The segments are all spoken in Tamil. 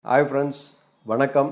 ஹாய் ஃப்ரெண்ட்ஸ் வணக்கம்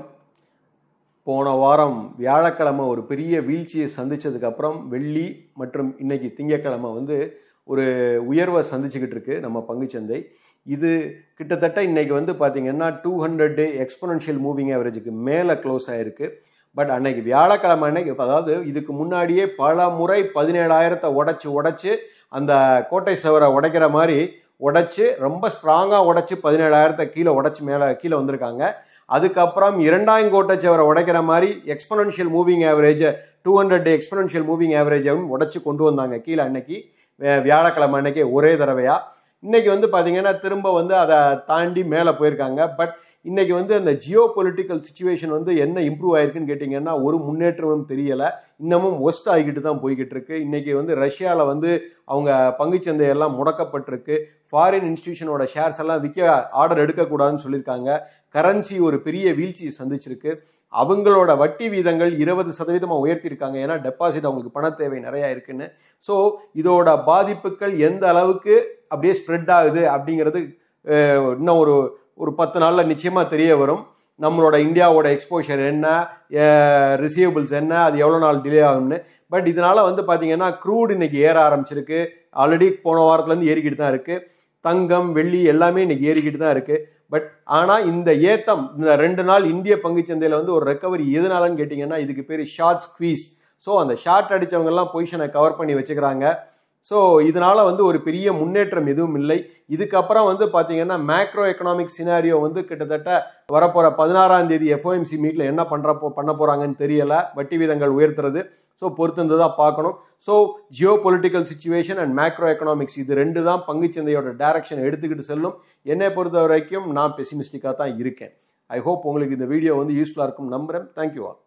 போன வாரம் வியாழக்கிழமை ஒரு பெரிய வீழ்ச்சியை சந்திச்சதுக்கப்புறம் வெள்ளி மற்றும் இன்னைக்கு திங்கக்கிழமை வந்து ஒரு உயர்வை சந்திச்சுக்கிட்டு இருக்கு நம்ம பங்குச்சந்தை இது கிட்டத்தட்ட இன்னைக்கு வந்து பார்த்தீங்கன்னா two hundred day exponential moving ஆவரேஜுக்கு மேலே க்ளோஸ் ஆயிருக்கு பட் அன்னைக்கு வியாழக்கிழமை அன்னைக்கு அதாவது இதுக்கு முன்னாடியே பல முறை பதினேழாயிரத்தை உடைச்சு உடைச்சு அந்த கோட்டை சவரை உடைக்கிற மாதிரி உடைச்சு ரொம்ப ஸ்ட்ராங்காக உடைச்சு பதினேழாயிரத்தை கீழே உடைச்சு மேலே கீழே வந்திருக்காங்க அதுக்கப்புறம் இரண்டாயிரம் கோட்டை சவரை உடைக்கிற மாதிரி எக்ஸ்பொனன்ஷியல் மூவிங் ஆவரேஜை two hundred day exponential moving ஆவரேஜையும் உடைச்சு கொண்டு வந்தாங்க கீழே அன்னைக்கு வே- வியாழக்கிழமை அன்னைக்கு ஒரே தடவையா இன்னைக்கு வந்து பார்த்தீங்கன்னா திரும்ப வந்து அதை தாண்டி மேலே போயிருக்காங்க பட் இன்னைக்கு வந்து அந்த ஜியோ பொலிட்டிக்கல் சுச்சுவேஷன் வந்து என்ன இம்ப்ரூவ் ஆயிருக்குன்னு கேட்டிங்கன்னா ஒரு முன்னேற்றமும் தெரியலை இன்னமும் ஒஸ்ட் ஆகிக்கிட்டு தான் போய்கிட்டு இருக்கு இன்னைக்கு வந்து ரஷ்யாவில் வந்து அவங்க பங்குச்சந்தை எல்லாம் முடக்கப்பட்டிருக்கு ஃபாரின் இன்ஸ்டிடியூஷனோட ஷேர்ஸ் எல்லாம் விற்க ஆர்டர் எடுக்கக்கூடாதுன்னு சொல்லியிருக்காங்க கரன்சி ஒரு பெரிய வீழ்ச்சியை சந்திச்சிருக்கு அவங்களோட வட்டி வீதங்கள் இருபது சதவீதமாக உயர்த்தியிருக்காங்க ஏன்னா டெபாசிட் அவங்களுக்கு பண தேவை நிறையா இருக்குன்னு ஸோ இதோட பாதிப்புகள் எந்த அளவுக்கு அப்படியே ஸ்ப்ரெட் ஆகுது அப்படிங்கிறது அஹ், இன்னும் ஒரு ஒரு பத்து நாளில் நிச்சயமாக தெரிய வரும் நம்மளோட இந்தியாவோட எக்ஸ்போஷர் என்ன ரிசீவபிள்ஸ் என்ன அது எவ்வளோ நாள் டிலே ஆகும்னு பட் இதனால வந்து பார்த்தீங்கன்னா க்ரூட் இன்னைக்கு ஏற ஆரம்பிச்சிருக்கு ஆல்ரெடி போன வாரத்துலேருந்து ஏறிக்கிட்டு தான் இருக்குது தங்கம் வெள்ளி எல்லாமே இன்னைக்கு ஏறிக்கிட்டு தான் இருக்குது பட் ஆனால் இந்த ஏத்தம் இந்த ரெண்டு நாள் இந்திய பங்குச்சந்தையில் வந்து ஒரு ரெக்கவரி எதனாலன்னு கேட்டிங்கன்னா இதுக்கு பேர் ஷார்ட் ஸ்குவீஸ் ஸோ அந்த ஷார்ட் அடித்தவங்கெல்லாம் பொசிஷனை கவர் பண்ணி வச்சுக்கிறாங்க ஸோ இதனால வந்து ஒரு பெரிய முன்னேற்றம் எதுவும் இல்லை இதுக்கப்புறம் வந்து பார்த்தீங்கன்னா மேக்ரோ எக்கனாமிக் சினாரியோ வந்து கிட்டத்தட்ட வரப்போகிற பதினாறாம் தேதி எஃப்ஓஎம்சி மீட்டில் என்ன பண்ணுறப்போ பண்ண போகிறாங்கன்னு தெரியல வட்டி வீதங்கள் உயர்த்துறது ஸோ பொறுத்திருந்து தான் பார்க்கணும் so geo political situation and macro economics இது ரெண்டு தான் பங்குச்சந்தையோட டைரக்ஷன் எடுத்துக்கிட்டு செல்லும் என்னை பொறுத்த வரைக்கும் நான் பெசிமிஸ்டிக்காக தான் இருக்கேன் ஐ ஹோப் உங்களுக்கு இந்த வீடியோ வந்து யூஸ்ஃபுல்லாக இருக்கும் நம்புகிறேன் தேங்க்யூ ஆல்